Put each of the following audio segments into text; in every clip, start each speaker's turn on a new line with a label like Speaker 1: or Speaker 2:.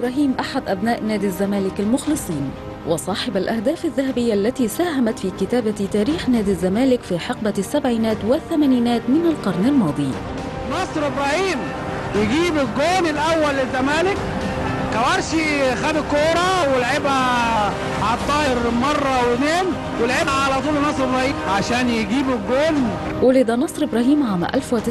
Speaker 1: إبراهيم أحد أبناء نادي الزمالك المخلصين وصاحب الأهداف الذهبية التي ساهمت في كتابة تاريخ نادي الزمالك في حقبة السبعينات والثمانينات من القرن الماضي
Speaker 2: نصر ابراهيم يجيب الجون الاول للزمالك كوارشي خد الكوره ولعبها على الطاير مره واثنين ولعبها على طول نصر ابراهيم عشان يجيب الجون
Speaker 1: ولد نصر إبراهيم عام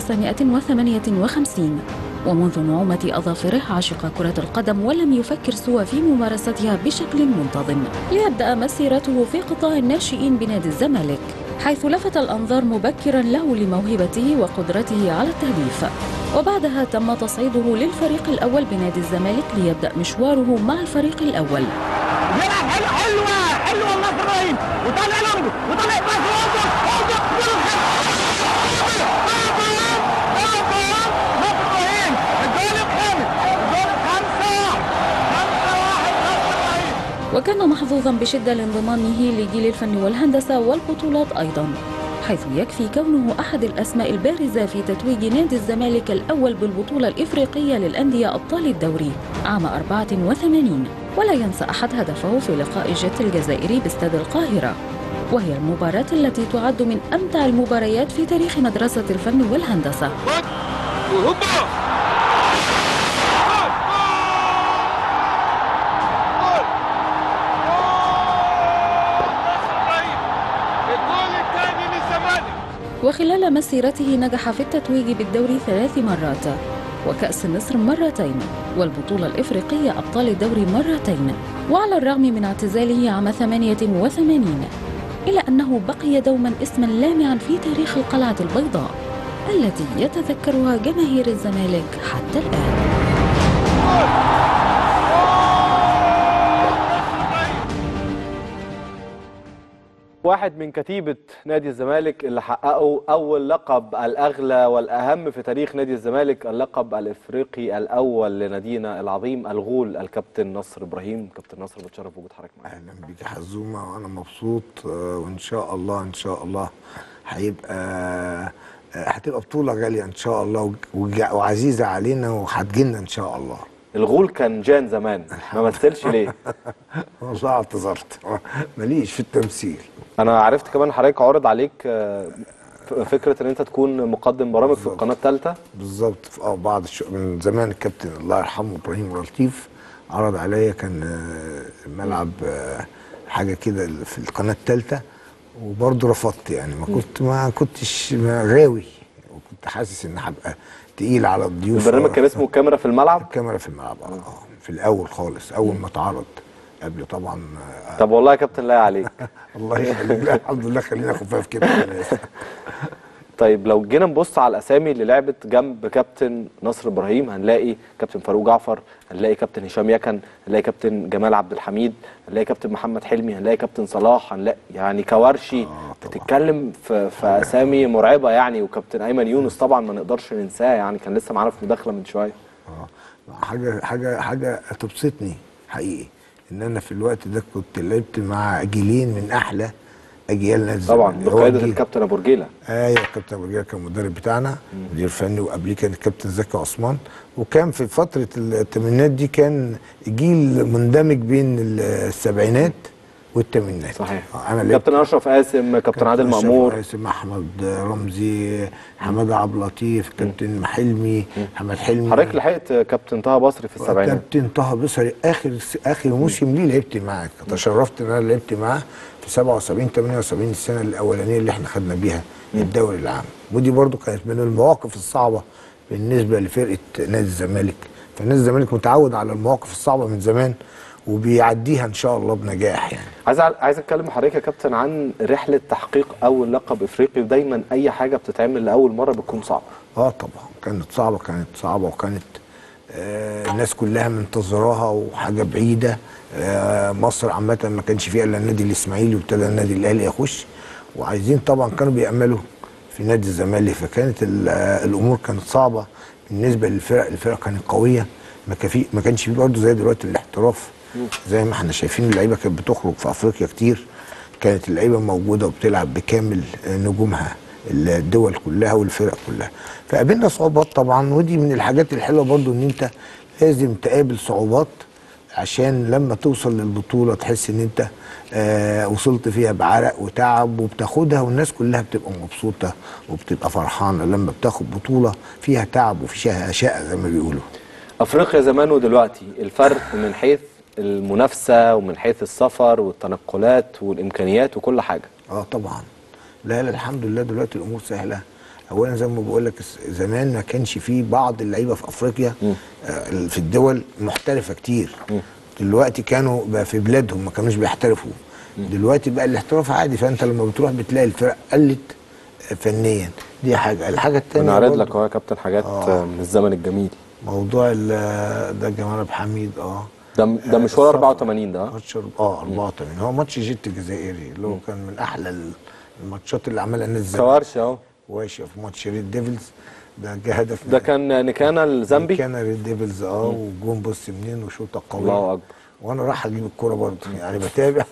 Speaker 1: 1958 ومنذ نعومة أظافره عشق كرة القدم ولم يفكر سوى في ممارستها بشكل منتظم ليبدأ مسيرته في قطاع الناشئين بنادي الزمالك حيث لفت الأنظار مبكرا له لموهبته وقدرته على التهديف وبعدها تم تصعيده للفريق الأول بنادي الزمالك ليبدأ مشواره مع الفريق الأول
Speaker 2: بيلعب حلو حلوه حلوه نصر ابراهيم وطالع لونجو وطالع باس اوضه اوضه جول نصر ابراهيم الجول الخامس الجول خمسه خمسه واحد نصر ابراهيم
Speaker 1: وكان محظوظا بشدة لانضمامه لجيل الفن والهندسة والبطولات أيضا حيث يكفي كونه أحد الأسماء البارزة في تتويج نادي الزمالك الأول بالبطولة الإفريقية للأندية أبطال الدوري عام 84 ولا ينسى أحد هدفه في لقاء جيت الجزائري باستاد القاهرة وهي المباراة التي تعد من أمتع المباريات في تاريخ مدرسة الفن والهندسة
Speaker 3: وهوبا الجول الثاني للزمالك
Speaker 1: وخلال مسيرته نجح في التتويج بالدوري ثلاث مرات وكأس مصر مرتين والبطولة الإفريقية أبطال الدوري مرتين وعلى الرغم من اعتزاله عام 88 إلا أنه بقي دوما اسما لامعا في تاريخ القلعة البيضاء التي يتذكرها جماهير الزمالك حتى الآن
Speaker 4: واحد من كتيبة نادي الزمالك اللي حققوا أول لقب الأغلى والأهم في تاريخ نادي الزمالك اللقب الإفريقي الأول لنادينا العظيم الغول الكابتن نصر إبراهيم كابتن نصر بتشرف وجود حضرتك معانا
Speaker 5: اهلا بيك يا حزومه وانا مبسوط آه، وان شاء الله ان شاء الله هيبقى آه، هتبقى بطوله غاليه ان شاء الله وج- وعزيزه علينا وهتجيلنا ان شاء الله
Speaker 4: الغول كان جان زمان ما مثلش ليه
Speaker 5: والله اعتذرت ماليش في التمثيل
Speaker 4: أنا عرفت كمان حضرتك عرض عليك آه، ف- فكرة إن أنت تكون مقدم برامج في القناة الثالثة
Speaker 5: بالظبط في اه بعض الشو... من زمان الكابتن الله يرحمه ابراهيم لطيف عرض عليا كان آه، ملعب آه، حاجه كده في القناه الثالثه وبرضه رفضت يعني ما كنت ما كنتش ما غاوي وكنت حاسس ان هبقى تقيل على الضيوف
Speaker 4: البرنامج كان اسمه كاميرا في الملعب
Speaker 5: الكاميرا في الملعب اه آه، في الاول خالص اول ما اتعرض قبل طبعا آه،
Speaker 4: طب والله يا كابتن لا عليك
Speaker 5: الله يخليك لا، الحمد لله خلينا خفاف كده على الناس.
Speaker 4: طيب لو جينا نبص على الاسامي اللي لعبت جنب كابتن نصر ابراهيم هنلاقي كابتن فاروق جعفر هنلاقي كابتن هشام يكن هنلاقي كابتن جمال عبد الحميد هنلاقي كابتن محمد حلمي هنلاقي كابتن صلاح هنلاقي يعني كوارشي
Speaker 5: طبعا.
Speaker 4: بتتكلم في, في اسامي مرعبه يعني وكابتن ايمن يونس طبعا ما نقدرش ننساه يعني كان لسه معانا في مداخله من شويه
Speaker 5: اه حاجه حاجه حاجه تبسطني حقيقي ان انا في الوقت ده كنت لعبت مع جيلين من احلى اجيال نادي
Speaker 4: طبعا
Speaker 5: الزمالك. هو
Speaker 4: بقياده
Speaker 5: جيل-
Speaker 4: الكابتن ابو رجيله
Speaker 5: ايوه الكابتن ابو رجاله كان المدرب بتاعنا مدير فني وقبليه كان الكابتن زكي عثمان وكان في فتره الثمانينات دي كان جيل مندمج بين السبعينات والثمانينات
Speaker 4: صحيح
Speaker 5: آه، انا لعبت
Speaker 4: كابتن اشرف قاسم كابتن عادل
Speaker 5: أشرف
Speaker 4: مأمور
Speaker 5: قاسم احمد رمزي حماده عبد اللطيف كابتن حلمي محمد حلمي
Speaker 4: حضرتك لحقت كابتن طه بصري في السبعينات
Speaker 5: كابتن طه بصري اخر اخر موسم ليه لعبت معاه تشرفت ان انا لعبت معاه في 77 78 السنه الاولانيه اللي احنا خدنا بيها الدوري العام ودي برضو كانت من المواقف الصعبه بالنسبه لفرقه نادي الزمالك فنادي الزمالك متعود على المواقف الصعبه من زمان وبيعديها ان شاء الله بنجاح يعني
Speaker 4: عايز عايز اتكلم مع حضرتك يا كابتن عن رحله تحقيق اول لقب افريقي ودايما اي حاجه بتتعمل لاول مره بتكون صعبه
Speaker 5: اه طبعا كانت صعبه كانت صعبه وكانت آه الناس كلها منتظراها وحاجه بعيده آه مصر عامه ما كانش فيها الا النادي الاسماعيلي وابتدى النادي الاهلي يخش وعايزين طبعا كانوا بيأملوا في نادي الزمالك فكانت ال- آه، الامور كانت صعبه بالنسبه للفرق الفرق كانت قويه ما كان في ما كانش في برضه زي دلوقتي الاحتراف زي ما احنا شايفين اللعيبه كانت بتخرج في افريقيا كتير كانت اللعيبه موجوده وبتلعب بكامل آه، نجومها الدول كلها والفرق كلها فقابلنا صعوبات طبعا ودي من الحاجات الحلوه برضو ان انت لازم تقابل صعوبات عشان لما توصل للبطوله تحس ان انت آه وصلت فيها بعرق وتعب وبتاخدها والناس كلها بتبقى مبسوطه وبتبقى فرحانه لما بتاخد بطوله فيها تعب وفيها شقه زي ما بيقولوا
Speaker 4: افريقيا زمان ودلوقتي الفرق من حيث المنافسه ومن حيث السفر والتنقلات والامكانيات وكل حاجه
Speaker 5: اه طبعا لا لا الحمد لله دلوقتي الامور سهله اولا زي ما بقول لك زمان ما كانش فيه بعض اللعيبه في افريقيا آه في الدول محترفه كتير دلوقتي كانوا بقى في بلادهم ما كانوش بيحترفوا دلوقتي بقى الاحتراف عادي فانت لما بتروح بتلاقي الفرق قلت آه، فنيا دي حاجه الحاجه الثانيه
Speaker 4: بنعرض لك اهو يا كابتن حاجات
Speaker 5: آه.
Speaker 4: من الزمن الجميل
Speaker 5: موضوع ال- ده جمال عبد الحميد اه
Speaker 4: ده ده مشوار
Speaker 5: السفر.
Speaker 4: 84 ده ها؟
Speaker 5: ماتش أرب- اه 84 هو ماتش جيت الجزائري اللي هو كان من احلى الماتشات اللي عملها الناس زمان
Speaker 4: كوارش اهو
Speaker 5: واشي في ماتش ريد ديفلز ده جه هدف
Speaker 4: ده كان نكانا الزامبي
Speaker 5: كان ريد ديفلز اه وجون بص منين وشوطه قويه
Speaker 4: الله أكبر.
Speaker 5: وانا راح اجيب الكوره برضه يعني بتابع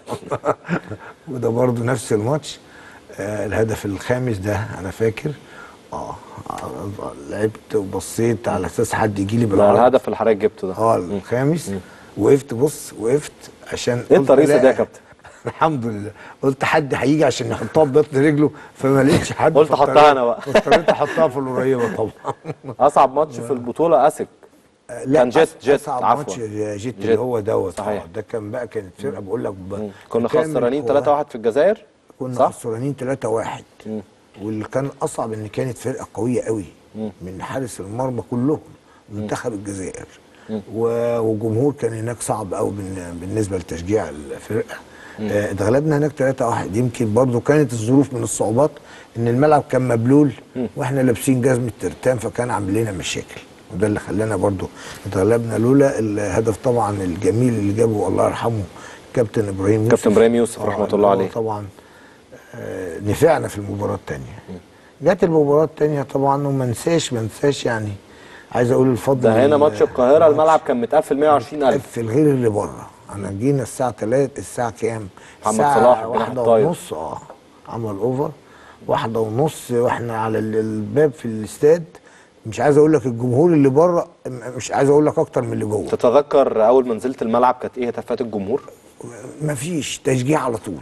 Speaker 5: وده برضه نفس الماتش آه الهدف الخامس ده انا فاكر اه آه، لعبت وبصيت على اساس حد يجي لي
Speaker 4: ده
Speaker 5: بالعرض
Speaker 4: الهدف اللي حضرتك جبته ده
Speaker 5: اه الخامس وقفت بص وقفت عشان
Speaker 4: ايه
Speaker 5: قلت
Speaker 4: التريسه
Speaker 5: لا،
Speaker 4: دي يا كابتن؟
Speaker 5: الحمد لله قلت حد هيجي عشان يحطها ببطن رجله فما لقيتش حد
Speaker 4: قلت
Speaker 5: فاضطريت-
Speaker 4: أحطها أنا بقى.
Speaker 5: فاضطريت احطها في القريبه طبعا
Speaker 4: اصعب ماتش في البطوله اسك
Speaker 5: لا
Speaker 4: كان جيت
Speaker 5: أص-
Speaker 4: جيت
Speaker 5: أصعب
Speaker 4: عفوا
Speaker 5: ماتش جيت,
Speaker 4: جيت.
Speaker 5: اللي هو دوت
Speaker 4: صحيح.
Speaker 5: آه، ده كان بقى كانت فرقه بقول لك ب-
Speaker 4: كنا
Speaker 5: بتعمل
Speaker 4: خسرانين
Speaker 5: قوة.
Speaker 4: 3-1 في الجزائر
Speaker 5: كنا
Speaker 4: صح؟
Speaker 5: خسرانين 3-1 واللي كان اصعب ان كانت فرقه قويه قوي من حارس المرمى كلهم منتخب الجزائر و- وجمهور كان هناك صعب قوي بن- بالنسبه لتشجيع الفرقه آه، اتغلبنا هناك 3-1 يمكن برضو كانت الظروف من الصعوبات ان الملعب كان مبلول واحنا لابسين جزمه ترتان فكان عامل لنا مشاكل وده اللي خلانا برضو اتغلبنا لولا الهدف طبعا الجميل اللي جابه الله يرحمه كابتن ابراهيم يوسف
Speaker 4: كابتن إبراهيم يوسف رحمة
Speaker 5: اللي
Speaker 4: الله
Speaker 5: هو
Speaker 4: عليه.
Speaker 5: طبعا آه، نفعنا في المباراه الثانيه جت المباراه الثانيه طبعا وما انساش ما انساش يعني عايز اقول الفضل
Speaker 4: ده هنا
Speaker 5: لل-
Speaker 4: ماتش القاهره الملعب كان متقفل 120000
Speaker 5: في الغير اللي بره انا جينا الساعه 3 الساعه كام
Speaker 4: محمد
Speaker 5: الساعة
Speaker 4: صلاح الجناح
Speaker 5: واحدة
Speaker 4: الطاير.
Speaker 5: ونص اه عمل اوفر واحدة ونص واحنا على ال- الباب في الاستاد مش عايز اقول لك الجمهور اللي بره م- مش عايز اقول لك اكتر من اللي جوه
Speaker 4: تتذكر اول ما نزلت الملعب كانت ايه هتافات الجمهور
Speaker 5: مفيش تشجيع على طول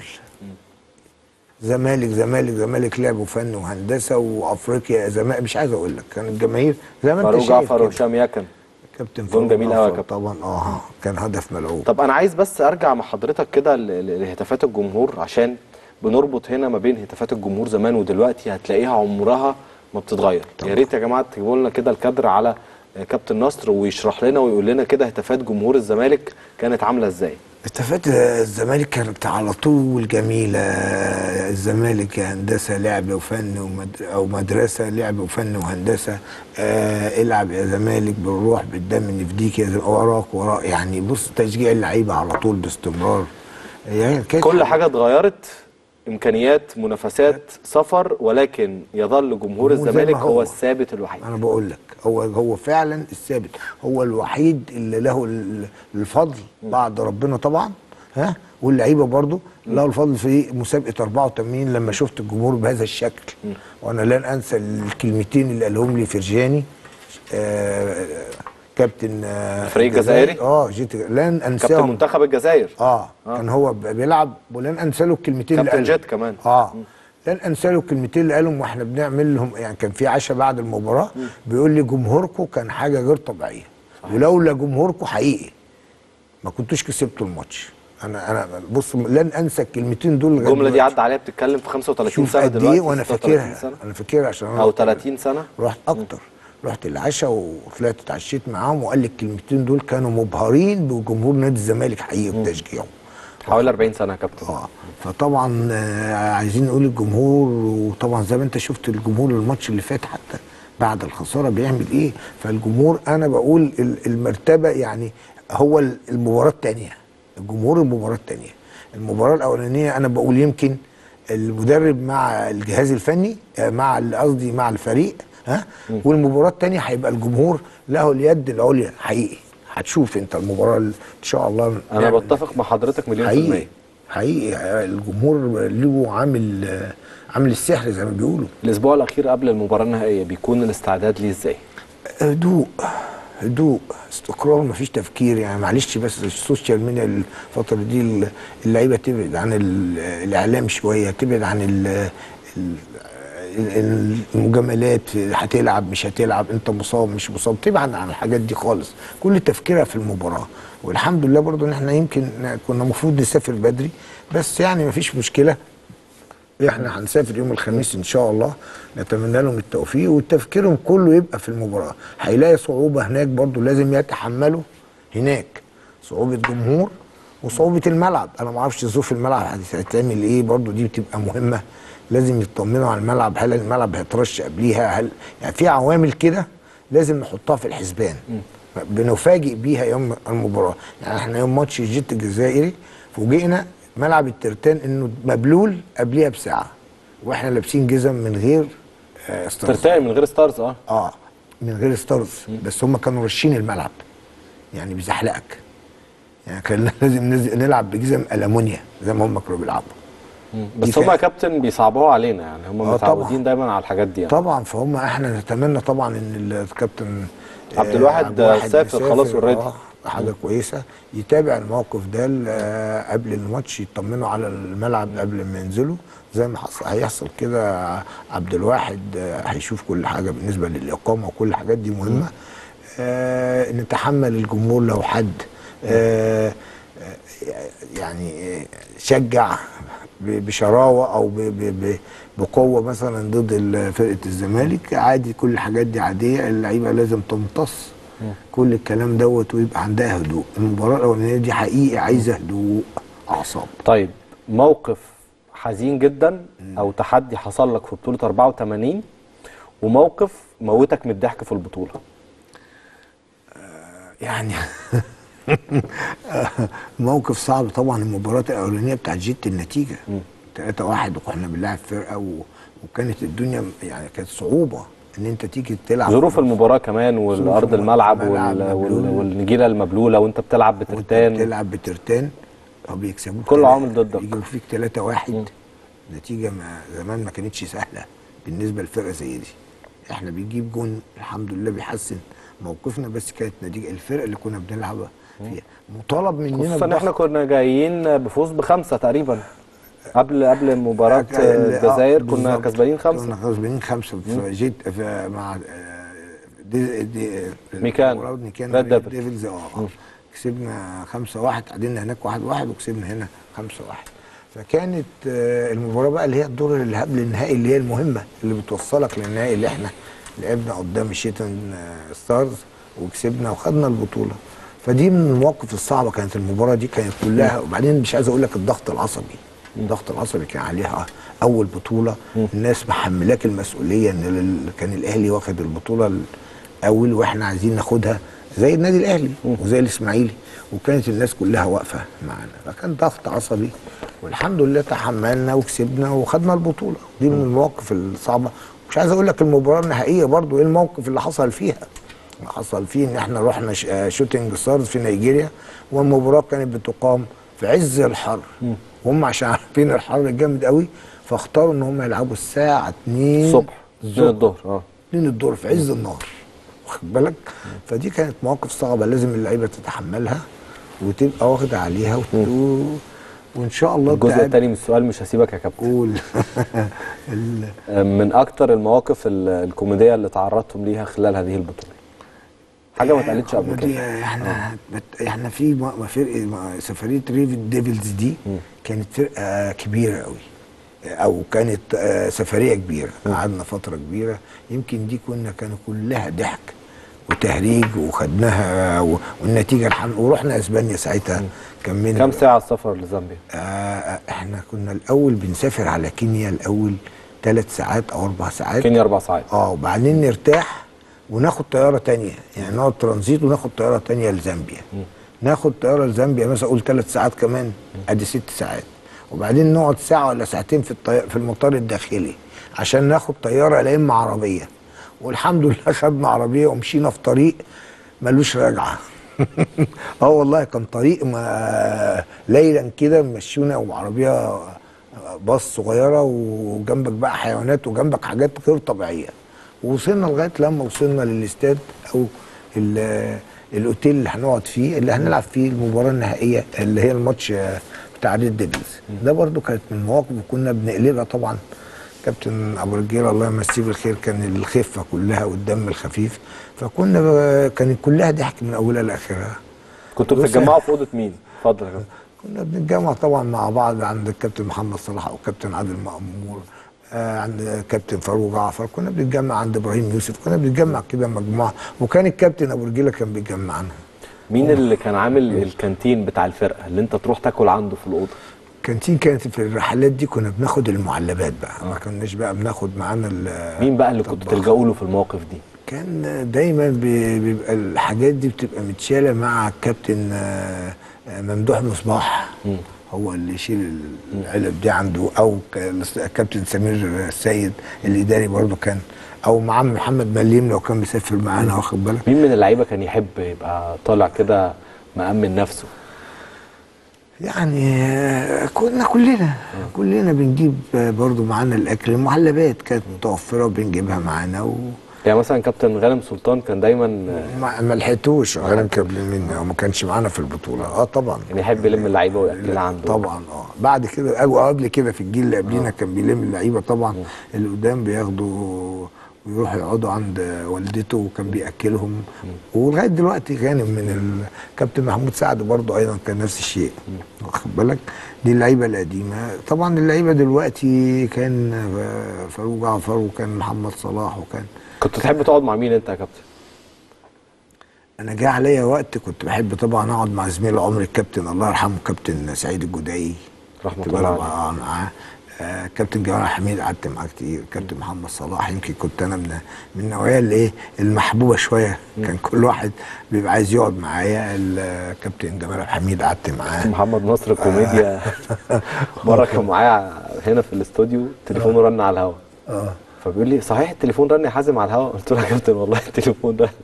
Speaker 5: زمالك زمالك زمالك لعب وفن وهندسه وافريقيا زمالك مش عايز اقول لك كان الجماهير زي ما انت
Speaker 4: فاروق
Speaker 5: شايف
Speaker 4: جعفر
Speaker 5: كده.
Speaker 4: وهشام يكن
Speaker 5: كابتن
Speaker 4: جون
Speaker 5: فاروق
Speaker 4: جميل قوي يا
Speaker 5: جعفر
Speaker 4: كابتن.
Speaker 5: طبعا اه كان هدف ملعوب
Speaker 4: طب انا عايز بس ارجع مع حضرتك كده ل- ل- لهتافات الجمهور عشان بنربط هنا ما بين هتافات الجمهور زمان ودلوقتي هتلاقيها عمرها ما بتتغير يا ريت يا جماعه تجيبوا لنا كده الكادر على كابتن نصر ويشرح لنا ويقول لنا كده هتافات جمهور الزمالك كانت عامله ازاي
Speaker 5: اتفقت الزمالك كانت على طول جميلة الزمالك هندسة لعب وفن ومد... أو مدرسة لعب وفن وهندسة آه العب يا زمالك بالروح بالدم نفديك يا زمالك وراك وراك يعني بص تشجيع اللعيبة على طول باستمرار يعني كانت
Speaker 4: كل حاجه اتغيرت امكانيات منافسات سفر ولكن يظل جمهور
Speaker 5: زي ما
Speaker 4: الزمالك
Speaker 5: هو.
Speaker 4: هو الثابت الوحيد
Speaker 5: انا بقول لك هو هو فعلا الثابت هو الوحيد اللي له ال- الفضل بعد ربنا طبعا ها واللعيبه برضو له الفضل في مسابقه 84 لما شفت الجمهور بهذا الشكل وانا لن انسى الكلمتين اللي قالهم لي فرجاني آه كابتن آه
Speaker 4: الفريق الجزائري؟
Speaker 5: اه جيت لن
Speaker 4: كابتن
Speaker 5: انساهم
Speaker 4: منتخب الجزائر
Speaker 5: اه كان هو ب- بيلعب ولن انسى له الكلمتين اللي
Speaker 4: كابتن
Speaker 5: قالهم.
Speaker 4: جيت كمان.
Speaker 5: اه لن انسى له الكلمتين اللي قالهم واحنا بنعمل لهم يعني كان في عشاء بعد المباراه بيقول لي جمهوركم كان حاجه غير طبيعيه ولولا جمهوركم حقيقي ما كنتوش كسبتوا الماتش انا انا بص لن انسى الكلمتين دول لغاية
Speaker 4: الجمله دي
Speaker 5: دلوقتي.
Speaker 4: عدى عليها بتتكلم في 35
Speaker 5: شوف
Speaker 4: سنه
Speaker 5: قد
Speaker 4: دلوقتي
Speaker 5: ايه وانا
Speaker 4: 36
Speaker 5: فاكرها
Speaker 4: سنة.
Speaker 5: انا فاكرها عشان أنا
Speaker 4: او
Speaker 5: رحت-
Speaker 4: 30 سنه
Speaker 5: رحت اكتر رحت العشاء وطلعت اتعشيت معاهم وقال لي الكلمتين دول كانوا مبهرين بجمهور نادي الزمالك حقيقي وتشجيعه
Speaker 4: حوالي 40 سنه يا كابتن
Speaker 5: اه فطبعا آه، عايزين نقول الجمهور وطبعا زي ما انت شفت الجمهور الماتش اللي فات حتى بعد الخساره بيعمل ايه فالجمهور انا بقول ال- المرتبه يعني هو ال- المباراه الثانيه الجمهور المباراه الثانيه المباراه الاولانيه انا بقول يمكن المدرب مع الجهاز الفني آه، مع ال- قصدي مع الفريق ها والمباراه الثانيه هيبقى الجمهور له اليد العليا حقيقي هتشوف انت المباراه ال- ان شاء الله
Speaker 4: انا
Speaker 5: نعمل-
Speaker 4: بتفق مع حضرتك مليون في
Speaker 5: حقيقي
Speaker 4: المية
Speaker 5: حقيقي الجمهور له عامل عامل السحر زي ما بيقولوا
Speaker 4: الاسبوع الاخير قبل المباراه النهائيه بيكون الاستعداد ليه ازاي
Speaker 5: هدوء هدوء استقرار مفيش تفكير يعني معلش بس السوشيال ميديا الفتره دي اللعيبه تبعد عن ال- الاعلام شويه تبعد عن ال- ال- ال- المجاملات هتلعب مش هتلعب انت مصاب مش مصاب تبعد عن الحاجات دي خالص كل تفكيرها في المباراه والحمد لله برضو ان احنا يمكن كنا المفروض نسافر بدري بس يعني مفيش مشكله احنا هنسافر يوم الخميس ان شاء الله نتمنى لهم التوفيق وتفكيرهم كله يبقى في المباراه هيلاقي صعوبه هناك برضو لازم يتحملوا هناك صعوبه جمهور وصعوبه الملعب انا ما اعرفش ظروف الملعب هتعمل ايه برضو دي بتبقى مهمه لازم يطمنوا على الملعب هل الملعب هيترش قبليها هل يعني في عوامل كده لازم نحطها في الحسبان بنفاجئ بيها يوم المباراه يعني احنا يوم ماتش الجيت الجزائري فوجئنا ملعب الترتان انه مبلول قبليها بساعه واحنا لابسين جزم من غير آه، ستارز
Speaker 4: ترتاح من غير ستارز اه
Speaker 5: اه من غير ستارز بس هم كانوا رشين الملعب يعني بيزحلقك يعني كان لازم نز- نلعب بجزم المونيا زي ما هم كانوا بيلعبوا
Speaker 4: بس
Speaker 5: دي
Speaker 4: هم يا
Speaker 5: كانت-
Speaker 4: كابتن بيصعبوها علينا يعني هم
Speaker 5: آه،
Speaker 4: متعودين
Speaker 5: طبعاً.
Speaker 4: دايما على الحاجات دي يعني.
Speaker 5: طبعا فهم احنا نتمنى طبعا ان الكابتن آه،
Speaker 4: عبد الواحد سافر خلاص
Speaker 5: يسافر،
Speaker 4: already.
Speaker 5: آه حاجه كويسه يتابع الموقف ده آه، قبل الماتش يطمنوا على الملعب قبل ما ينزلوا زي ما حصل هيحصل كده عبد الواحد آه، هيشوف كل حاجه بالنسبه للاقامه وكل الحاجات دي مهمه آه نتحمل الجمهور لو حد آه آه، يعني آه، شجع ب- بشراوه او ب- ب- ب- بقوه مثلا ضد ال- فرقه الزمالك عادي كل الحاجات دي عاديه اللعيبه لازم تمتص كل الكلام دوت ويبقى عندها هدوء المباراه الاولانيه دي حقيقي عايزه هدوء اعصاب
Speaker 4: طيب موقف حزين جدا او تحدي حصل لك في بطوله 84 وموقف موتك من الضحك في البطوله
Speaker 5: يعني موقف صعب طبعا المباراه الاولانيه بتاعت جيت النتيجه 3 1 وكنا بنلعب فرقه و... وكانت الدنيا يعني كانت صعوبه ان انت تيجي تلعب
Speaker 4: ظروف المباراه كمان والارض الملعب
Speaker 5: الملعب
Speaker 4: وال... وال...
Speaker 5: مبلول.
Speaker 4: والنجيله المبلوله وانت بتلعب
Speaker 5: وانت
Speaker 4: بترتان
Speaker 5: بتلعب بترتان او بيكسبوك
Speaker 4: كل
Speaker 5: تلاتة-
Speaker 4: عوامل ضدك.
Speaker 5: يجيبوا فيك 3 1 نتيجه ما زمان ما كانتش سهله بالنسبه لفرقه زي دي احنا بنجيب جون الحمد لله بيحسن موقفنا بس كانت نتيجه الفرقه اللي كنا بنلعب فيها مطالب مننا
Speaker 4: خصوصا ان احنا
Speaker 5: الضغط.
Speaker 4: كنا جايين بفوز بخمسه تقريبا قبل قبل مباراه
Speaker 5: ال- آه،
Speaker 4: الجزائر كنا
Speaker 5: بالظبط.
Speaker 4: كسبانين خمسه
Speaker 5: كنا كسبانين خمسه فجيت في مع آه، دي دي
Speaker 4: ميكان.
Speaker 5: مباراة ميكان
Speaker 4: ريد ديفل.
Speaker 5: ديفلز اه كسبنا خمسة واحد تعادلنا هناك واحد واحد وكسبنا هنا خمسة واحد فكانت آه، المباراة بقى اللي هي الدور اللي قبل النهائي اللي هي المهمة اللي بتوصلك للنهائي اللي احنا لعبنا قدام الشيتن آه، ستارز وكسبنا وخدنا البطولة فدي من المواقف الصعبة كانت المباراة دي كانت كلها وبعدين مش عايز اقول لك الضغط العصبي الضغط العصبي كان عليها اول بطولة الناس محملاك المسؤولية ان ال- كان الاهلي واخد البطولة الاول واحنا عايزين ناخدها زي النادي الاهلي وزي الاسماعيلي وكانت الناس كلها واقفه معانا فكان ضغط عصبي والحمد لله تحملنا وكسبنا وخدنا البطوله دي من المواقف الصعبه مش عايز اقول لك المباراه النهائيه برضو ايه الموقف اللي حصل فيها اللي حصل فيه ان احنا رحنا ش- آه، شوتينج ستارز في نيجيريا والمباراه كانت بتقام في عز الحر وهم عشان عارفين الحر جامد قوي فاختاروا ان هم يلعبوا الساعه 2
Speaker 4: الصبح 2 الظهر اه
Speaker 5: 2 الدور في عز النهار واخد بالك فدي كانت مواقف صعبه لازم اللعيبه تتحملها وتبقى واخده عليها وت... و... وان شاء الله
Speaker 4: الجزء
Speaker 5: بتاع-
Speaker 4: الثاني من السؤال مش هسيبك يا كابتن
Speaker 5: قول ال...
Speaker 4: من اكتر المواقف ال- الكوميديه اللي تعرضتم ليها خلال هذه البطوله حاجه ما اتقالتش قبل
Speaker 5: دي
Speaker 4: كده
Speaker 5: احنا بت... احنا في م- م- فرقه م- سفريه ريفد ديفلز دي كانت فرقه كبيره قوي او كانت آه، سفريه كبيره قعدنا فتره كبيره يمكن دي كنا كانوا كلها ضحك وتهريج وخدناها و... والنتيجه الحمد ورحنا اسبانيا ساعتها كملنا
Speaker 4: كم ساعه السفر لزامبيا
Speaker 5: آه احنا كنا الاول بنسافر على كينيا الاول ثلاث ساعات او اربع ساعات
Speaker 4: كينيا اربع ساعات
Speaker 5: اه وبعدين نرتاح وناخد طياره تانية يعني نقعد ترانزيت وناخد طياره تانية لزامبيا ناخد طياره لزامبيا مثلا اقول ثلاث ساعات كمان ادي ست ساعات وبعدين نقعد ساعه ولا ساعتين في الطي... في المطار الداخلي عشان ناخد طياره لا اما عربيه والحمد لله خدنا عربيه ومشينا في طريق ملوش رجعه اه والله كان طريق ما ليلا كده مشونا وعربيه باص صغيره وجنبك بقى حيوانات وجنبك حاجات غير طبيعيه ووصلنا لغايه لما وصلنا للاستاد او ال- الاوتيل اللي هنقعد فيه اللي هنلعب فيه المباراه النهائيه اللي هي الماتش آه، بتاع ريد ديفلز ده برضو كانت من المواقف وكنا بنقلبها طبعا كابتن ابو رجيله الله يمسيه بالخير كان الخفه كلها والدم الخفيف فكنا ب- كانت كلها ضحك من اولها لاخرها
Speaker 4: كنتوا
Speaker 5: بص-
Speaker 4: بتتجمعوا في اوضه مين؟ اتفضل يا كابتن
Speaker 5: كنا بنتجمع طبعا مع بعض عند الكابتن محمد صلاح او كابتن عادل مأمور آه عند كابتن فاروق جعفر كنا بنتجمع عند ابراهيم يوسف كنا بنتجمع كده مجموعه وكان الكابتن ابو رجيله كان بيجمعنا
Speaker 4: مين اللي كان عامل الكانتين بتاع الفرقه اللي انت تروح تاكل عنده في الاوضه؟
Speaker 5: كانتين كانت في الرحلات دي كنا بناخد المعلبات بقى ما كناش بقى بناخد معانا ال-
Speaker 4: مين بقى اللي كنتوا
Speaker 5: طباخ.
Speaker 4: تلجأوا له في المواقف دي؟
Speaker 5: كان دايما بي- بيبقى الحاجات دي بتبقى متشاله مع الكابتن آه، آه، ممدوح مصباح هو اللي يشيل العلب دي عنده او ك- الكابتن سمير السيد الاداري برضه كان او مع عم محمد مليم لو كان مسافر معانا واخد بالك
Speaker 4: مين من اللعيبه كان يحب يبقى طالع كده مأمن نفسه؟
Speaker 5: يعني آه، كنا كلنا كلنا بنجيب آه، برضه معانا الاكل المعلبات كانت متوفره وبنجيبها معانا و
Speaker 4: يعني مثلا كابتن غانم سلطان كان دايما
Speaker 5: ما ما لحقتوش غالبا كان مني وما كانش معانا في البطوله اه طبعا
Speaker 4: يعني يحب يلم اللعيبه وياكلها عنده
Speaker 5: طبعا اه بعد كده او قبل كده في الجيل اللي قبلينا كان بيلم اللعيبه طبعا اللي قدام بياخدوا ويروحوا يقعدوا عند والدته وكان بياكلهم ولغايه دلوقتي غانم من الكابتن محمود سعد برضه ايضا كان نفس الشيء واخد بالك دي اللعيبه القديمه طبعا اللعيبه دلوقتي كان آه، فاروق جعفر وكان محمد صلاح وكان
Speaker 4: كنت تحب تقعد مع مين انت يا كابتن؟
Speaker 5: انا جه عليا وقت كنت بحب طبعا اقعد مع زميل عمري الكابتن الله يرحمه كابتن سعيد الجدعي
Speaker 4: رحمة
Speaker 5: كنت
Speaker 4: الله
Speaker 5: بلعب
Speaker 4: عليه.
Speaker 5: معاه آه كابتن جمال حميد قعدت معاه كتير كابتن محمد صلاح يمكن كنت انا من من النوعيه اللي ايه المحبوبه شويه كان كل واحد بيبقى عايز يقعد معايا الكابتن جمال حميد قعدت معاه
Speaker 4: محمد نصر كوميديا مره كان معايا هنا في الاستوديو تليفونه رن على الهواء
Speaker 5: اه
Speaker 4: فبيقول لي صحيح التليفون رن يا حازم على الهواء قلت له يا كابتن والله التليفون رن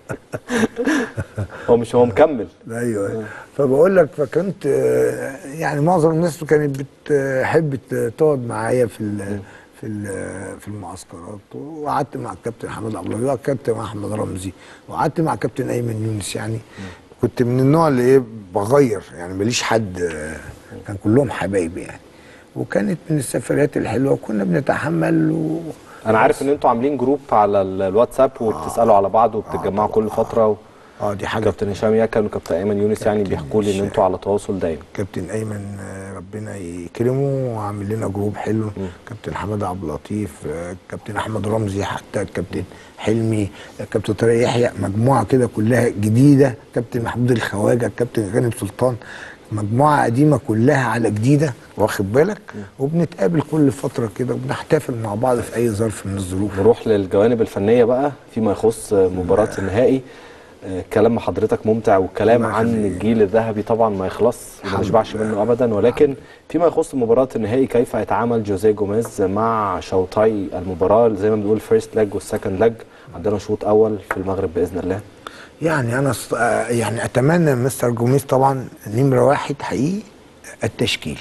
Speaker 4: هو مش هو مكمل
Speaker 5: ايوه فبقول لك فكنت آه، يعني معظم الناس كانت بتحب ت- تقعد معايا في ال في ال- في المعسكرات وقعدت مع الكابتن حماد عبد الله والكابتن احمد رمزي وقعدت مع الكابتن ايمن يونس يعني كنت من النوع اللي ايه بغير يعني ماليش حد آه، كان كلهم حبايبي يعني وكانت من السفريات الحلوه وكنا بنتحمل و...
Speaker 4: انا عارف ان انتوا عاملين جروب على ال- الواتساب وبتسالوا على بعض وبتتجمعوا كل فتره و...
Speaker 5: اه دي حاجه
Speaker 4: كابتن هشام ياكل وكابتن ايمن يونس يعني
Speaker 5: كابتن
Speaker 4: بيحكوا لي ان
Speaker 5: هشام.
Speaker 4: انتوا على تواصل دايم
Speaker 5: كابتن ايمن آه، ربنا يكرمه وعامل لنا جروب حلو كابتن حماد عبد اللطيف آه، كابتن احمد رمزي حتى كابتن حلمي آه، كابتن طارق يحيى مجموعه كده كلها جديده كابتن محمود الخواجه كابتن غانم سلطان مجموعه قديمه كلها على جديده واخد بالك وبنتقابل كل فتره كده وبنحتفل مع بعض في اي ظرف من الظروف
Speaker 4: نروح للجوانب الفنيه بقى فيما يخص مباراه النهائي آه، كلام مع حضرتك ممتع والكلام
Speaker 5: الله
Speaker 4: عن
Speaker 5: يخليك.
Speaker 4: الجيل الذهبي طبعا ما يخلص وما
Speaker 5: الحمد
Speaker 4: نشبعش
Speaker 5: لله.
Speaker 4: منه ابدا ولكن فيما يخص مباراه النهائي كيف يتعامل جوزيه جوميز مع شوطي المباراه زي ما بنقول فيرست لاج والسكند لاج عندنا شوط اول في المغرب باذن الله
Speaker 5: يعني انا ص- آه، يعني اتمنى من مستر جوميز طبعا نمره واحد حقيقي التشكيل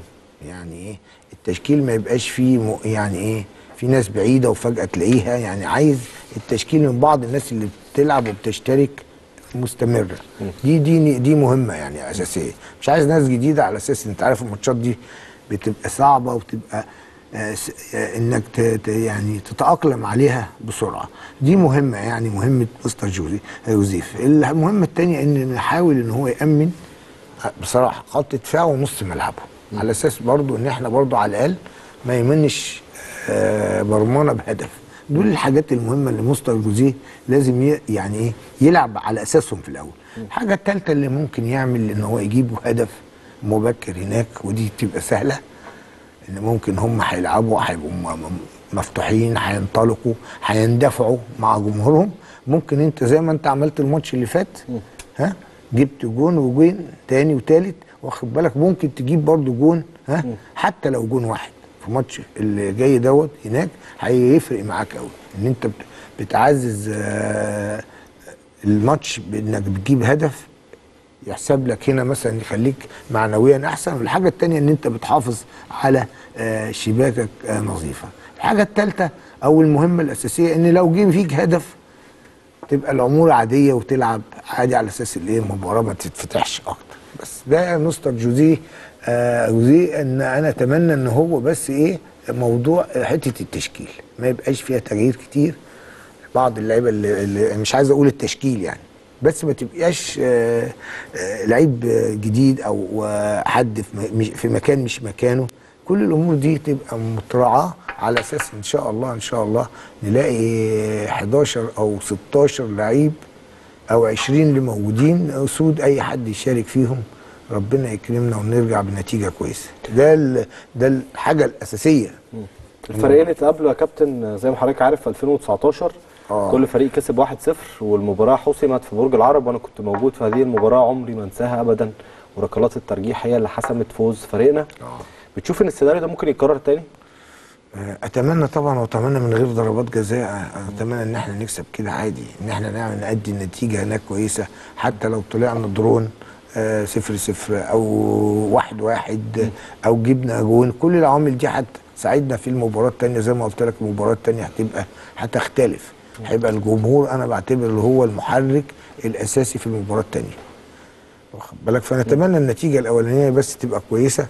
Speaker 5: يعني ايه التشكيل ما يبقاش فيه م- يعني ايه في ناس بعيده وفجاه تلاقيها يعني عايز التشكيل من بعض الناس اللي بتلعب وبتشترك مستمره دي دي دي مهمه يعني اساسيه مش عايز ناس جديده على اساس انت عارف الماتشات دي بتبقى صعبه وبتبقى آه، س- آه، انك ت- ت- يعني تتاقلم عليها بسرعه دي مهمه يعني مهمه مستر جوزي يوزيف المهمه الثانيه ان نحاول ان هو يامن بصراحه خط دفاعه ونص ملعبه على اساس برضو ان احنا برضو على الاقل ما يمنش آه، مرمانا بهدف دول الحاجات المهمه اللي مستر جوزيه لازم ي- يعني ايه يلعب على اساسهم في الاول الحاجه الثالثه اللي ممكن يعمل ان هو يجيب هدف مبكر هناك ودي تبقى سهله ان ممكن هم هيلعبوا هيبقوا م- م- مفتوحين هينطلقوا هيندفعوا مع جمهورهم ممكن انت زي ما انت عملت الماتش اللي فات ها جبت جون وجون تاني وتالت واخد بالك ممكن تجيب برضو جون ها حتى لو جون واحد في ماتش اللي جاي دوت هناك هيفرق معاك قوي ان انت بت- بتعزز آه، الماتش بانك بتجيب هدف يحسب لك هنا مثلا يخليك معنويا احسن والحاجه الثانيه ان انت بتحافظ على آه، شباكك آه، نظيفه الحاجه الثالثه او المهمه الاساسيه ان لو جه فيك هدف تبقى الامور عاديه وتلعب عادي على اساس الايه المباراه ما تتفتحش اكتر بس ده مستر جوزيه آه جوزيه ان انا اتمنى ان هو بس ايه موضوع حته التشكيل ما يبقاش فيها تغيير كتير بعض اللعيبه اللي, اللي مش عايز اقول التشكيل يعني بس ما تبقاش آه، آه، لعيب آه، جديد او آه، حد في م- مش- في مكان مش مكانه كل الامور دي تبقى متراعاه على اساس ان شاء الله ان شاء الله نلاقي 11 او 16 لعيب او 20 اللي موجودين اسود اي حد يشارك فيهم ربنا يكرمنا ونرجع بنتيجه كويسه ده ال- ده الحاجه الاساسيه
Speaker 4: الفريقين اتقابلوا يا كابتن زي ما حضرتك عارف في 2019
Speaker 5: آه.
Speaker 4: كل فريق كسب 1-0 والمباراه حسمت في برج العرب وانا كنت موجود في هذه المباراه عمري ما انساها ابدا وركلات الترجيح هي اللي حسمت فوز فريقنا بتشوف ان السيناريو ده ممكن يتكرر تاني
Speaker 5: اتمنى طبعا واتمنى من غير ضربات جزاء اتمنى ان احنا نكسب كده عادي ان احنا نعمل نأدي نتيجه هناك كويسه حتى لو طلعنا درون آه، صفر صفر او واحد واحد او جبنا جون كل العوامل دي حتى ساعدنا في المباراه الثانيه زي ما قلت لك المباراه الثانيه هتبقى هتختلف هيبقى الجمهور انا بعتبر اللي هو المحرك الاساسي في المباراه الثانيه واخد بالك فنتمنى النتيجه الاولانيه بس تبقى كويسه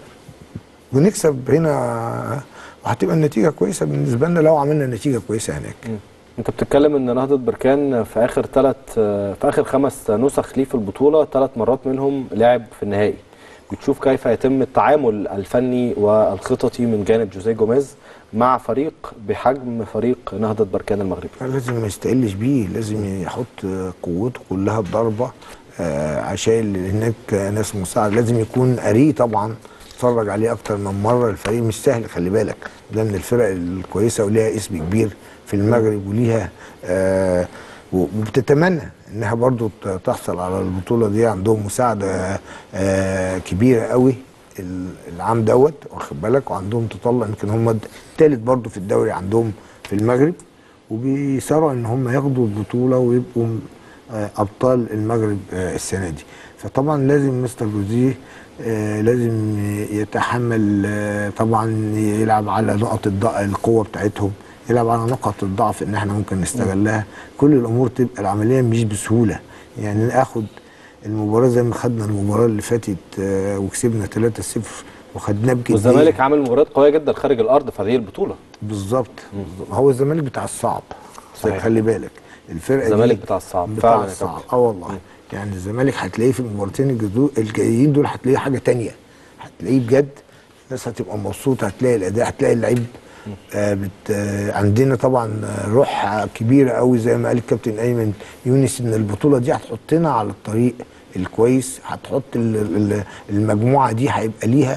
Speaker 5: ونكسب هنا وهتبقى النتيجه كويسه بالنسبه لنا لو عملنا نتيجه كويسه هناك
Speaker 4: انت بتتكلم ان نهضه بركان في اخر ثلاث في اخر خمس نسخ ليه في البطوله ثلاث مرات منهم لعب في النهائي بتشوف كيف يتم التعامل الفني والخططي من جانب جوزيه جوميز مع فريق بحجم فريق نهضه بركان المغربي
Speaker 5: لازم ما يستقلش بيه لازم يحط قوته كلها بضربه آه، عشان هناك ناس مساعد لازم يكون قاريه طبعا اتفرج عليه اكتر من مره الفريق مش سهل خلي بالك ده من الفرق الكويسه وليها اسم كبير في المغرب وليها آه وبتتمنى انها برضو ت- تحصل على البطوله دي عندهم مساعده آه كبيره قوي ال- العام دوت واخد بالك وعندهم تطلع يمكن هم الثالث برضو في الدوري عندهم في المغرب وبيسارعوا ان هم ياخدوا البطوله ويبقوا م- آه، ابطال المغرب آه، السنه دي فطبعا لازم مستر جوزيه آه، لازم يتحمل آه، طبعا يلعب على نقط الضعف القوه بتاعتهم يلعب على نقط الضعف ان احنا ممكن نستغلها كل الامور تبقى العمليه مش بسهوله يعني اخد المباراه زي ما خدنا المباراه اللي فاتت آه، وكسبنا 3-0 وخدناه بجديه
Speaker 4: والزمالك عامل مباريات قويه جدا خارج الارض في هذه البطوله
Speaker 5: بالظبط هو الزمالك بتاع الصعب
Speaker 4: صحيح.
Speaker 5: خلي بالك الفرقه
Speaker 4: الزمالك
Speaker 5: دي
Speaker 4: بتاع الصعب،
Speaker 5: بتاع
Speaker 4: فعلا يا
Speaker 5: الصعب
Speaker 4: كابتن.
Speaker 5: اه والله يعني الزمالك هتلاقيه في المباراتين الجدو- الجايين دول هتلاقيه حاجه تانية هتلاقيه بجد الناس هتبقى مبسوطه هتلاقي الاداء هتلاقي اللعيب آه بت آه عندنا طبعا آه، روح كبيره قوي زي ما قال الكابتن ايمن يونس ان البطوله دي هتحطنا على الطريق الكويس هتحط ال- ال- المجموعه دي هيبقى ليها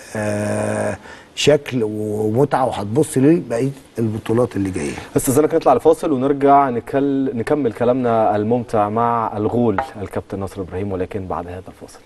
Speaker 5: آه شكل ومتعه وهتبص لبقيه البطولات اللي جايه
Speaker 4: استاذنك نطلع لفاصل ونرجع نكل... نكمل كلامنا الممتع مع الغول الكابتن نصر ابراهيم ولكن بعد هذا الفاصل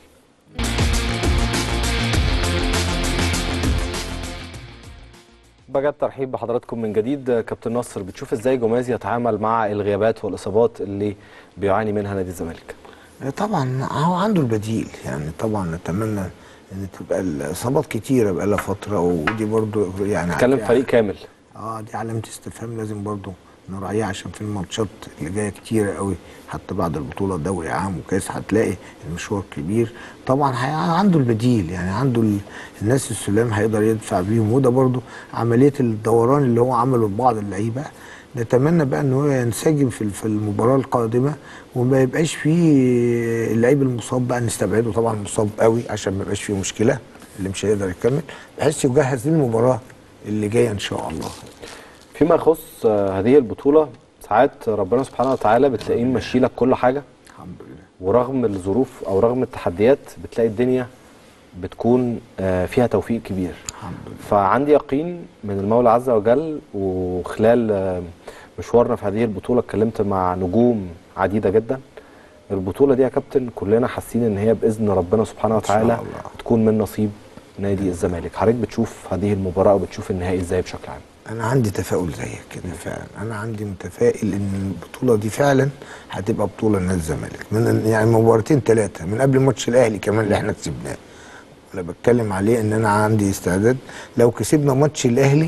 Speaker 4: بجد ترحيب بحضراتكم من جديد كابتن نصر بتشوف ازاي جوميز يتعامل مع الغيابات والاصابات اللي بيعاني منها نادي الزمالك
Speaker 5: طبعا هو عنده البديل يعني طبعا نتمنى ان تبقى الاصابات كتيره بقى لها فتره ودي برضو يعني
Speaker 4: نتكلم فريق كامل
Speaker 5: اه دي علامه استفهام لازم برضو نراعيها عشان في الماتشات اللي جايه كتيره قوي حتى بعد البطوله دوري عام وكاس هتلاقي المشوار كبير طبعا هي عنده البديل يعني عنده ال- الناس السلام هيقدر يدفع بيهم وده برضو عمليه الدوران اللي هو عمله لبعض اللعيبه نتمنى بقى ان هو ينسجم في في المباراه القادمه وما يبقاش فيه اللعيب المصاب بقى نستبعده طبعا مصاب قوي عشان ما يبقاش فيه مشكله اللي مش هيقدر يكمل بحيث يجهز للمباراه اللي جايه ان شاء الله
Speaker 4: فيما يخص آه، هذه البطوله ساعات ربنا سبحانه وتعالى بتلاقيه ممشي لك كل حاجه
Speaker 5: الحمد لله
Speaker 4: ورغم الظروف او رغم التحديات بتلاقي الدنيا بتكون آه، فيها توفيق كبير
Speaker 5: الحمد لله
Speaker 4: فعندي يقين من المولى عز وجل وخلال آه، مشوارنا في هذه البطوله اتكلمت مع نجوم عديده جدا البطوله دي يا كابتن كلنا حاسين ان هي باذن ربنا سبحانه
Speaker 5: إن شاء
Speaker 4: وتعالى
Speaker 5: الله.
Speaker 4: تكون من نصيب نادي الزمالك حضرتك بتشوف هذه المباراه وبتشوف النهائي ازاي بشكل عام
Speaker 5: انا عندي تفاؤل زيك كده فعلا انا عندي متفائل ان البطوله دي فعلا هتبقى بطوله لنادي الزمالك من يعني مباراتين ثلاثه من قبل ماتش الاهلي كمان اللي احنا كسبناه انا بتكلم عليه ان انا عندي استعداد لو كسبنا ماتش الاهلي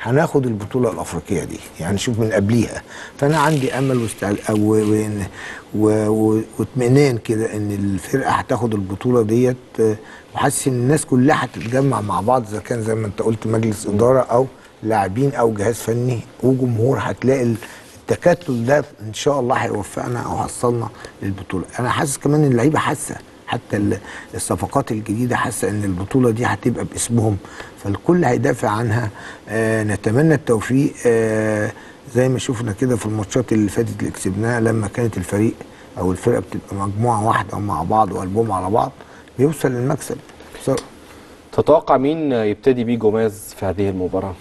Speaker 5: هناخد البطوله الافريقيه دي يعني شوف من قبليها فانا عندي امل واستعد أو- و- و- و- واطمئنان كده ان الفرقه هتاخد البطوله ديت آه، وحاسس ان الناس كلها هتتجمع مع بعض اذا كان زي ما انت قلت مجلس اداره او لاعبين او جهاز فني وجمهور هتلاقي ال- التكتل ده ان شاء الله هيوفقنا او هيوصلنا للبطوله انا حاسس كمان ان اللعيبه حاسه حتى ال- الصفقات الجديده حاسه ان البطوله دي هتبقى باسمهم فالكل هيدافع عنها آه نتمنى التوفيق آه زي ما شفنا كده في الماتشات اللي فاتت اللي كسبناها لما كانت الفريق او الفرقه بتبقى مجموعه واحده مع بعض وقلبهم على بعض بيوصل للمكسب سواء
Speaker 4: تتوقع مين يبتدي بيه جوميز في هذه المباراه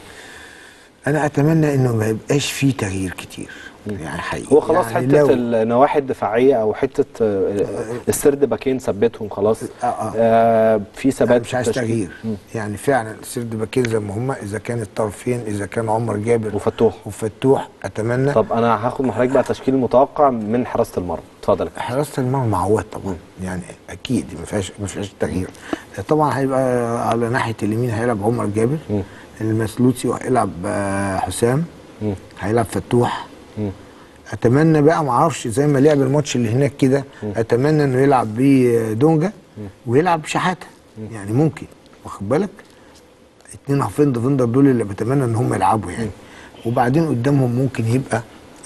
Speaker 5: انا اتمنى انه ما يبقاش فيه تغيير كتير يعني حقيقي
Speaker 4: هو خلاص
Speaker 5: يعني
Speaker 4: حته
Speaker 5: لو-
Speaker 4: النواحي الدفاعيه او حته آه، السرد باكين ثبتهم خلاص
Speaker 5: آه، آه.
Speaker 4: آه، في
Speaker 5: أنا
Speaker 4: ثبات
Speaker 5: مش
Speaker 4: في
Speaker 5: عايز
Speaker 4: التشكيل.
Speaker 5: تغيير
Speaker 4: مم.
Speaker 5: يعني فعلا سيرد باكين زي ما هم اذا كان الطرفين اذا كان عمر جابر
Speaker 4: وفتوح.
Speaker 5: وفتوح اتمنى
Speaker 4: طب انا هاخد من حضرتك بقى تشكيل متوقع من حراسه المرمى اتفضل يا كابتن.
Speaker 5: حراسه المرمى معوض طبعا يعني اكيد ما فيهاش ما فيهاش تغيير طبعا هيبقى على ناحيه اليمين هيلعب عمر جابر
Speaker 4: مم.
Speaker 5: المسلوسي وهيلعب آه، حسام
Speaker 4: مم.
Speaker 5: هيلعب فتوح
Speaker 4: مم.
Speaker 5: اتمنى بقى ما اعرفش زي ما لعب الماتش اللي هناك كده اتمنى انه يلعب بيه دونجا ويلعب شحاته يعني ممكن واخد بالك اتنين هافين ديفندر دول اللي بتمنى ان هم يلعبوا يعني وبعدين قدامهم ممكن يبقى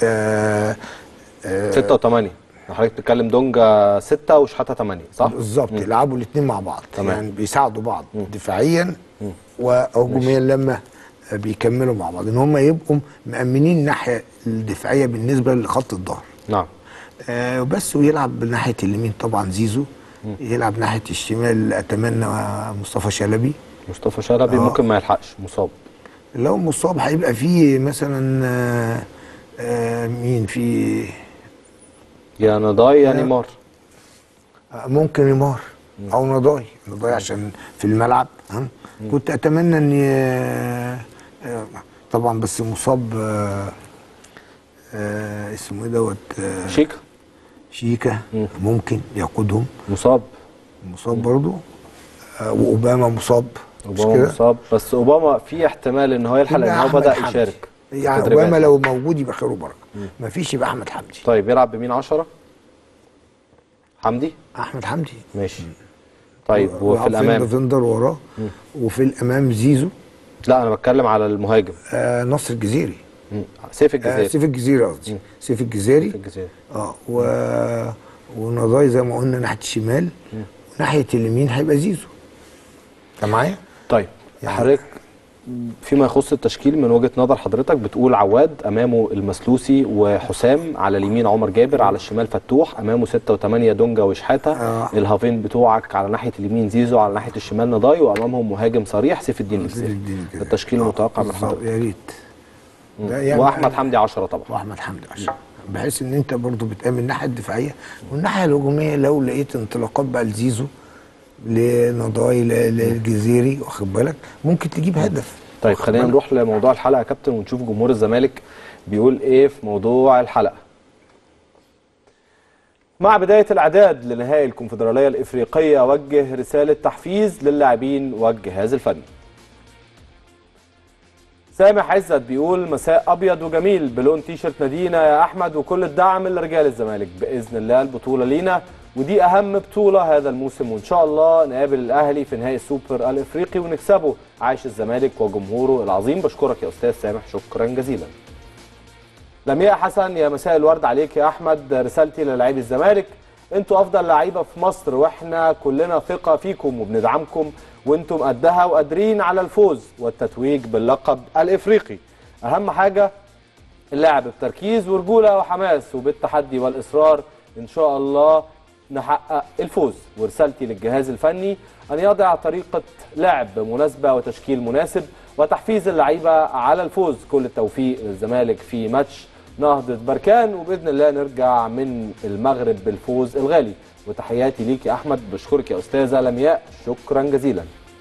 Speaker 5: آه آه
Speaker 4: ستة وثمانية حضرتك بتتكلم دونجا ستة وشحاتة ثمانية صح؟
Speaker 5: بالظبط يلعبوا الاثنين مع بعض
Speaker 4: تمام.
Speaker 5: يعني بيساعدوا بعض دفاعيا وهجوميا لما بيكملوا مع بعض ان هم يبقوا مأمنين الناحيه الدفاعيه بالنسبه لخط الظهر
Speaker 4: نعم
Speaker 5: آه بس ويلعب ناحيه اليمين طبعا زيزو يلعب ناحيه الشمال اتمنى مصطفى شلبي
Speaker 4: مصطفى شلبي
Speaker 5: آه.
Speaker 4: ممكن ما يلحقش مصاب
Speaker 5: لو مصاب هيبقى فيه مثلا آه آه مين في
Speaker 4: يا نضاي يا نيمار
Speaker 5: آه، ممكن نيمار او نضاي نضاي عشان في الملعب ها كنت اتمنى ان آه، آه، طبعا بس مصاب آه، آه، اسمه ايه دوت آه،
Speaker 4: شيكا
Speaker 5: شيكا ممكن يقودهم
Speaker 4: مصاب
Speaker 5: مصاب برضو آه، واوباما مصاب مش
Speaker 4: اوباما
Speaker 5: كده؟
Speaker 4: مصاب بس اوباما في احتمال ان هو يلحق
Speaker 5: يبقى
Speaker 4: لان هو
Speaker 5: أحمد
Speaker 4: بدا
Speaker 5: حمدي.
Speaker 4: يشارك في
Speaker 5: يعني
Speaker 4: التدريبات.
Speaker 5: اوباما لو موجود يبقى خير وبركه مفيش يبقى احمد حمدي
Speaker 4: طيب يلعب بمين 10 حمدي
Speaker 5: احمد حمدي
Speaker 4: ماشي طيب وفي
Speaker 5: وعارفين
Speaker 4: الامام
Speaker 5: ديفندر وراه وفي الامام زيزو
Speaker 4: لا انا بتكلم على المهاجم
Speaker 5: آه نصر الجزيري
Speaker 4: مم. سيف
Speaker 5: آه
Speaker 4: الجزائري
Speaker 5: سيف الجزيري قصدي سيف الجزيري
Speaker 4: سيف الجزائري
Speaker 5: اه و... ونضاي زي ما قلنا ناحيه الشمال وناحيه اليمين هيبقى زيزو انت معايا؟
Speaker 4: طيب
Speaker 5: يعني-
Speaker 4: حضرتك فيما يخص التشكيل من وجهه نظر حضرتك بتقول عواد امامه المسلوسي وحسام على اليمين عمر جابر على الشمال فتوح امامه 6 و8 دونجا وشحاته
Speaker 5: آه.
Speaker 4: الهافين بتوعك على ناحيه اليمين زيزو على ناحيه الشمال نضاي وامامهم مهاجم صريح سيف الدين الجزيري
Speaker 5: الدين كده.
Speaker 4: التشكيل المتوقع من
Speaker 5: بالظبط،
Speaker 4: حضرتك
Speaker 5: يا ريت ده يعني-
Speaker 4: واحمد حمدي 10 طبعا
Speaker 5: واحمد حمدي عشان بحيث ان انت برضو بتامن الناحيه الدفاعيه والناحيه الهجوميه لو لقيت انطلاقات بقى لزيزو لنضاي ل- للجزيري واخد بالك ممكن تجيب هدف
Speaker 4: طيب
Speaker 5: واخد
Speaker 4: خلينا
Speaker 5: بالك؟
Speaker 4: نروح لموضوع الحلقه يا كابتن ونشوف جمهور الزمالك بيقول ايه في موضوع الحلقه مع بداية الإعداد لنهائي الكونفدرالية الإفريقية وجه رسالة تحفيز للاعبين والجهاز الفني. سامح عزت بيقول مساء أبيض وجميل بلون تيشرت نادينا يا أحمد وكل الدعم لرجال الزمالك بإذن الله البطولة لينا ودي أهم بطولة هذا الموسم وإن شاء الله نقابل الأهلي في نهائي السوبر الإفريقي ونكسبه عايش الزمالك وجمهوره العظيم بشكرك يا أستاذ سامح شكرا جزيلا. لمياء حسن يا مساء الورد عليك يا احمد رسالتي للاعبي الزمالك انتوا افضل لعيبه في مصر واحنا كلنا ثقه فيكم وبندعمكم وانتم قدها وقادرين على الفوز والتتويج باللقب الافريقي اهم حاجه اللعب بتركيز ورجوله وحماس وبالتحدي والاصرار ان شاء الله نحقق الفوز ورسالتي للجهاز الفني ان يضع طريقه لعب مناسبه وتشكيل مناسب وتحفيز اللعيبه على الفوز كل التوفيق للزمالك في ماتش نهضه بركان وباذن الله نرجع من المغرب بالفوز الغالي وتحياتي ليك يا احمد بشكرك يا استاذه لمياء شكرا جزيلا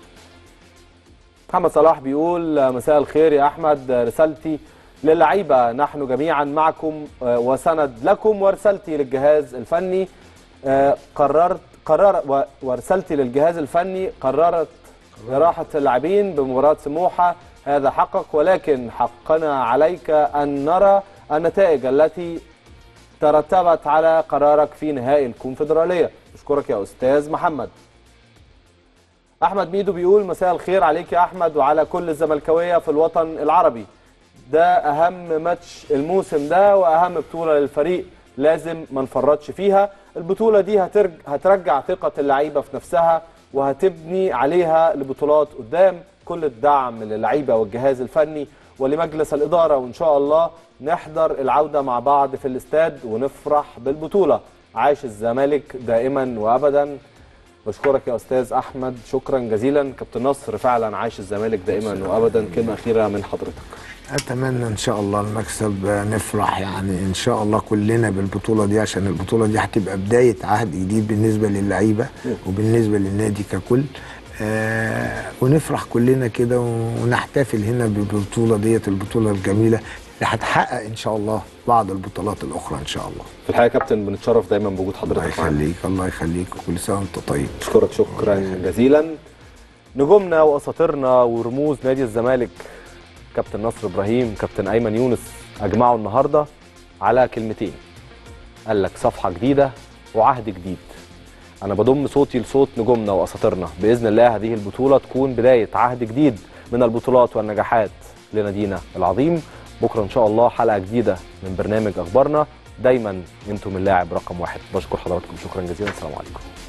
Speaker 4: محمد صلاح بيقول مساء الخير يا احمد رسالتي للعيبه نحن جميعا معكم آه، وسند لكم ورسالتي للجهاز الفني آه، قررت قرر و- ورسالتي للجهاز الفني قررت راحه اللاعبين بمباراه سموحه هذا حقك ولكن حقنا عليك أن نرى النتائج التي ترتبت على قرارك في نهائي الكونفدرالية أشكرك يا أستاذ محمد أحمد ميدو بيقول مساء الخير عليك يا أحمد وعلى كل الزملكاوية في الوطن العربي ده أهم ماتش الموسم ده وأهم بطولة للفريق لازم ما نفرطش فيها البطولة دي هترج... هترجع ثقة اللعيبة في نفسها وهتبني عليها لبطولات قدام كل الدعم للعيبة والجهاز الفني ولمجلس الإدارة وإن شاء الله نحضر العودة مع بعض في الاستاد ونفرح بالبطولة عاش الزمالك دائما وأبدا بشكرك يا أستاذ أحمد شكرا جزيلا كابتن نصر فعلا عاش الزمالك دائما وأبدا كلمة أخيرة من حضرتك
Speaker 5: اتمنى ان شاء الله المكسب آه، نفرح يعني ان شاء الله كلنا بالبطوله دي عشان البطوله دي هتبقى بدايه عهد جديد بالنسبه للعيبه وبالنسبه للنادي ككل آه ونفرح كلنا كده ونحتفل هنا بالبطوله ديت البطوله الجميله اللي هتحقق ان شاء الله بعض البطولات الاخرى ان شاء الله
Speaker 4: في الحقيقة يا كابتن بنتشرف دايما بوجود
Speaker 5: الله
Speaker 4: حضرتك معانا
Speaker 5: يخليك الله يخليك وكل سنه وانت طيب
Speaker 4: بشكرك شكرا جزيلا نجومنا واساطيرنا ورموز نادي الزمالك كابتن نصر ابراهيم كابتن ايمن يونس اجمعوا النهارده على كلمتين قال لك صفحه جديده وعهد جديد انا بضم صوتي لصوت نجومنا واساطيرنا باذن الله هذه البطوله تكون بدايه عهد جديد من البطولات والنجاحات لنادينا العظيم بكره ان شاء الله حلقه جديده من برنامج اخبارنا دايما انتم اللاعب رقم واحد بشكر حضراتكم شكرا جزيلا السلام عليكم